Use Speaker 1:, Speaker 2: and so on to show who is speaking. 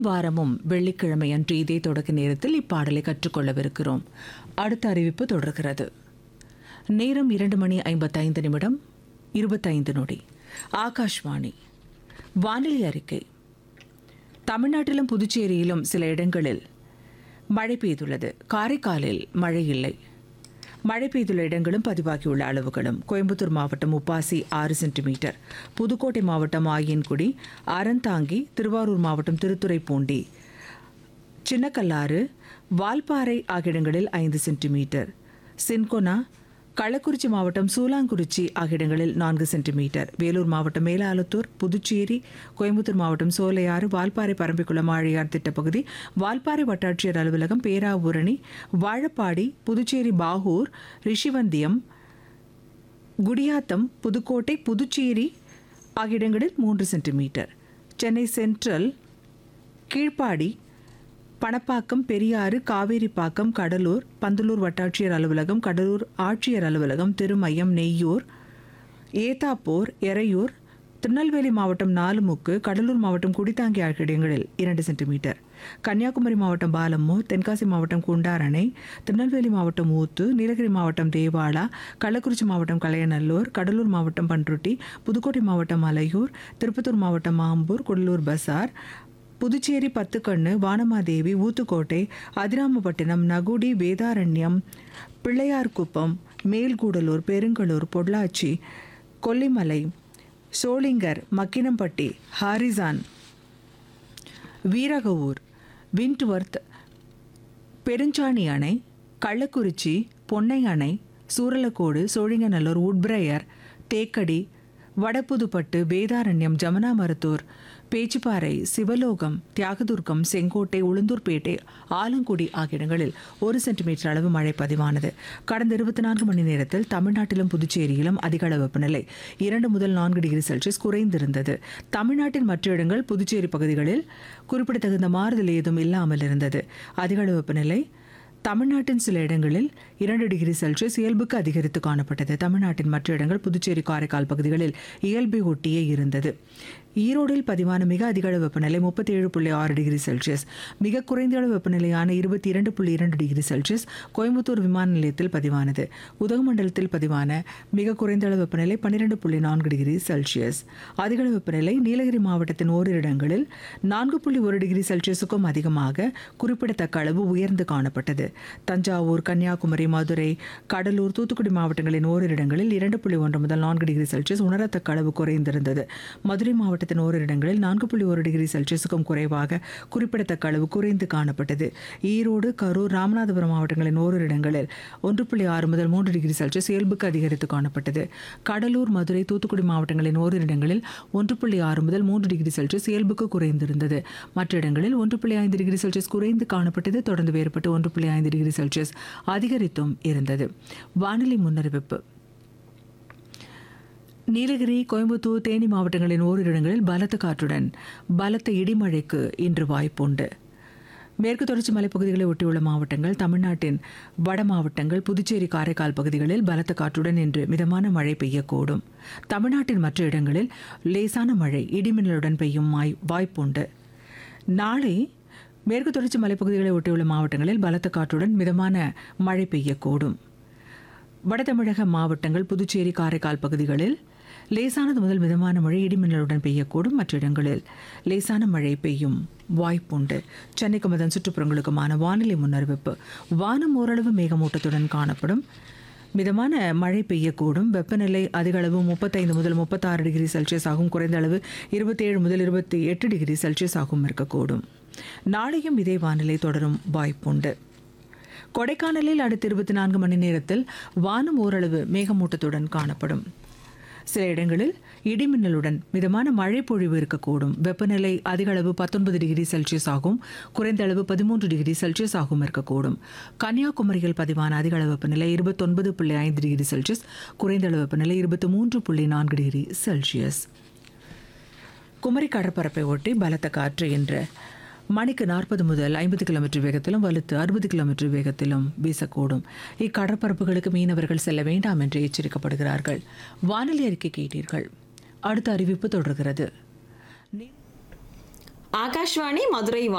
Speaker 1: வாரமும் வெள்ளிக்கிழமை அன்று இதே தொடக்க நேரத்தில் இப்பாடலை கற்றுக்கொள்ளவிருக்கிறோம் அடுத்த அறிவிப்பு தொடர்கிறது நேரம் இரண்டு மணி ஐம்பத்தைந்து நிமிடம் இருபத்தைந்து நொடி ஆகாஷ்வாணி வானிலை அறிக்கை தமிழ்நாட்டிலும் புதுச்சேரியிலும் சில இடங்களில் மழை பெய்துள்ளது காரைக்காலில் மழை இல்லை மழை பெய்துள்ள இடங்களும் பதிவாகியுள்ள அளவுகளும் கோயம்புத்தூர் மாவட்டம் உப்பாசி ஆறு சென்டிமீட்டர் புதுக்கோட்டை மாவட்டம் ஆயன்குடி அறந்தாங்கி திருவாரூர் மாவட்டம் திருத்துறைப்பூண்டி சின்னக்கல்லாறு வால்பாறை ஆகிய இடங்களில் ஐந்து சென்டிமீட்டர் சின்கொனா கள்ளக்குறிச்சி மாவட்டம் சூலாங்குறிச்சி ஆகிய இடங்களில் நான்கு சென்டிமீட்டர் வேலூர் மாவட்டம் மேலாலத்தூர் புதுச்சேரி கோயம்புத்தூர் மாவட்டம் சோலையாறு வால்பாறை பரம்பிக்குளம் ஆழியார் திட்டப்பகுதி வால்பாறை வட்டாட்சியர் அலுவலகம் பேராவூரணி வாழப்பாடி புதுச்சேரி பாகூர் ரிஷிவந்தியம் குடியாத்தம் புதுக்கோட்டை புதுச்சேரி ஆகிய இடங்களில் மூன்று சென்டிமீட்டர் சென்னை சென்ட்ரல் கீழ்ப்பாடி பணப்பாக்கம் பெரியாறு காவேரிப்பாக்கம் கடலூர் பந்தலூர் வட்டாட்சியர் அலுவலகம் கடலூர் ஆட்சியர் அலுவலகம் திருமயம் நெய்யூர் ஏத்தாப்பூர் எறையூர் திருநெல்வேலி மாவட்டம் நாலுமுக்கு கடலூர் மாவட்டம் குடித்தாங்கி ஆகிய இடங்களில் இரண்டு சென்டிமீட்டர் கன்னியாகுமரி மாவட்டம் பாலம்மூர் தென்காசி மாவட்டம் குண்டாரணை திருநெல்வேலி மாவட்டம் ஊத்து நீலகிரி மாவட்டம் தேவாலா கள்ளக்குறிச்சி மாவட்டம் கலையநல்லூர் கடலூர் மாவட்டம் பன்ருட்டி புதுக்கோட்டை மாவட்டம் அலையூர் திருப்பத்தூர் மாவட்டம் மாம்பூர் குடலூர் பசார் புதுச்சேரி பத்துக்கண்ணு வானமாதேவி ஊத்துக்கோட்டை அதிராமப்பட்டினம் நகுடி வேதாரண்யம் பிள்ளையார்குப்பம் மேல்கூடலூர் பெருங்கலூர் பொள்ளாச்சி கொல்லிமலை சோளிங்கர் மக்கினம்பட்டி ஹாரிசான் வீரகவூர் விண்ட்வர்த் பெருஞ்சாணி அணை கள்ளக்குறிச்சி பொன்னை அணை சூரலக்கோடு சோழிங்கநல்லூர் உட்பிரையர் தேக்கடி வடபுதுப்பட்டு வேதாரண்யம் ஜமனாமரத்தூர் பேச்சுப்பாறை சிவலோகம் தியாகதுர்கம் செங்கோட்டை உளுந்தூர்பேட்டை ஆலங்குடி ஆகிய இடங்களில் ஒரு சென்டிமீட்டர் அளவு மழை பதிவானது கடந்த இருபத்தி நான்கு மணி நேரத்தில் தமிழ்நாட்டிலும் புதுச்சேரியிலும் அதிக அளவு வெப்பநிலை இரண்டு முதல் நான்கு டிகிரி செல்சியஸ் குறைந்திருந்தது தமிழ்நாட்டின் மற்ற இடங்கள் புதுச்சேரி பகுதிகளில் குறிப்பிடத்தகுந்த மாறுதல் ஏதும் இல்லாமல் இருந்தது அதிக அளவு வெப்பநிலை தமிழ்நாட்டின் சில இடங்களில் இரண்டு டிகிரி செல்சியஸ் இயல்புக்கு அதிகரித்து காணப்பட்டது தமிழ்நாட்டின் மற்ற இடங்கள் புதுச்சேரி காரைக்கால் பகுதிகளில் இயல்பை ஒட்டியே இருந்தது ஈரோடில் பதிவான மிக அதிக அளவு வெப்பநிலை முப்பத்தி ஏழு புள்ளி ஆறு டிகிரி செல்சியஸ் மிக குறைந்த அளவு வெப்பநிலையான இருபத்தி இரண்டு புள்ளி இரண்டு டிகிரி செல்சியஸ் கோயம்புத்தூர் விமான நிலையத்தில் பதிவானது உதகமண்டலத்தில் பதிவான மிக குறைந்த அளவு வெப்பநிலை பன்னிரெண்டு புள்ளி நான்கு டிகிரி செல்சியஸ் அதிக அளவு வெப்பநிலை நீலகிரி மாவட்டத்தின் ஓரிரு இடங்களில் நான்கு புள்ளி ஒரு டிகிரி செல்சியஸுக்கும் அதிகமாக குறிப்பிடத்தக்க அளவு உயர்ந்து காணப்பட்டது தஞ்சாவூர் கன்னியாகுமரி மதுரை கடலூர் தூத்துக்குடி மாவட்டங்களின் ஓரிரு இடங்களில் இரண்டு புள்ளி ஒன்று முதல் நான்கு டிகிரி செல்சியஸ் உணரத்தக்க அளவு குறைந்திருந்தது மதுரை மாவட்டத்தின் ஓரிரு இடங்களில் நான்கு புள்ளி ஒரு டிகிரி செல்சியஸுக்கும் குறைவாக குறிப்பிடத்தக்க அளவு குறைந்து காணப்பட்டது ஈரோடு கரூர் ராமநாதபுரம் மாவட்டங்களின் ஓரிரு இடங்களில் ஒன்று புள்ளி ஆறு முதல் மூன்று டிகிரி செல்சியஸ் இயல்புக்கு அதிகரித்து காணப்பட்டது கடலூர் மதுரை தூத்துக்குடி மாவட்டங்களின் ஓரிரு இடங்களில் ஒன்று புள்ளி ஆறு முதல் மூன்று டிகிரி செல்சியஸ் இயல்புக்கு குறைந்திருந்தது மற்ற இடங்களில் ஒன்று புள்ளி ஐந்து டிகிரி செல்சியஸ் குறைந்து காணப்பட்டது தொடர்ந்து வேறுபட்டு ஒன்று புள்ளி ஐந்து டிகிரி செல்சியஸ் அதிகரித்தும் இருந்தது வானிலை முன்னறிவிப்பு நீலகிரி கோயம்புத்தூர் தேனி மாவட்டங்களின் ஓரிரு இடங்களில் பலத்த காற்றுடன் பலத்த இடிமழைக்கு இன்று வாய்ப்புண்டு மேற்கு தொடர்ச்சி மலைப்பகுதிகளை ஒட்டியுள்ள மாவட்டங்கள் தமிழ்நாட்டின் வட மாவட்டங்கள் புதுச்சேரி காரைக்கால் பகுதிகளில் பலத்த காற்றுடன் இன்று மிதமான மழை பெய்யக்கூடும் தமிழ்நாட்டின் மற்ற இடங்களில் லேசான மழை இடிமின்னலுடன் பெய்யும் வாய் வாய்ப்புண்டு நாளை மேற்கு தொடர்ச்சி மலைப்பகுதிகளை ஒட்டியுள்ள மாவட்டங்களில் பலத்த காற்றுடன் மிதமான மழை பெய்யக்கூடும் வட தமிழக மாவட்டங்கள் புதுச்சேரி காரைக்கால் பகுதிகளில் லேசானது முதல் மிதமான மழை இடிமின்னலுடன் பெய்யக்கூடும் மற்ற இடங்களில் லேசான மழை பெய்யும் வாய்ப்புண்டு சென்னைக்கும் அதன் சுற்றுப்புறங்களுக்குமான வானிலை முன்னறிவிப்பு வானம் ஓரளவு மேகமூட்டத்துடன் காணப்படும் மிதமான மழை பெய்யக்கூடும் வெப்பநிலை அதிக அளவு முப்பத்தைந்து முதல் முப்பத்தாறு டிகிரி செல்சியஸ் ஆகும் குறைந்த அளவு இருபத்தேழு முதல் இருபத்தி எட்டு டிகிரி செல்சியஸ் ஆகும் இருக்கக்கூடும் நாளையும் இதே வானிலை தொடரும் வாய்ப்புண்டு கொடைக்கானலில் அடுத்த இருபத்தி நான்கு மணி நேரத்தில் வானம் ஓரளவு மேகமூட்டத்துடன் காணப்படும் சில இடங்களில் இடிமின்னலுடன் மிதமான மழை பொழிவு இருக்கக்கூடும் வெப்பநிலை அதிக அளவு பத்தொன்பது டிகிரி செல்சியஸ் ஆகும் குறைந்த அளவு பதிமூன்று டிகிரி செல்சியஸ் ஆகும் இருக்கக்கூடும் கன்னியாகுமரியில் பதிவான அதிக அளவு வெப்பநிலை இருபத்தொன்பது புள்ளி ஐந்து டிகிரி செல்சியஸ் குறைந்த அளவு வெப்பநிலை இருபத்தி மூன்று புள்ளி நான்கு டிகிரி செல்சியஸ் குமரி கடற்பரப்பை ஒட்டி பலத்த காற்று என்ற மணிக்கு நாற்பது முதல் ஐம்பது கிலோமீட்டர் வேகத்திலும் வலுத்து அறுபது கிலோமீட்டர் வேகத்திலும் வீசக்கூடும் இக்கடற்பரப்புகளுக்கு மீனவர்கள் செல்ல வேண்டாம் என்று எச்சரிக்கப்படுகிறார்கள் வானிலை அறிக்கை கேட்டீர்கள் அடுத்த அறிவிப்பு தொடர்கிறது
Speaker 2: ஆகாஷ்வாணி மதுரை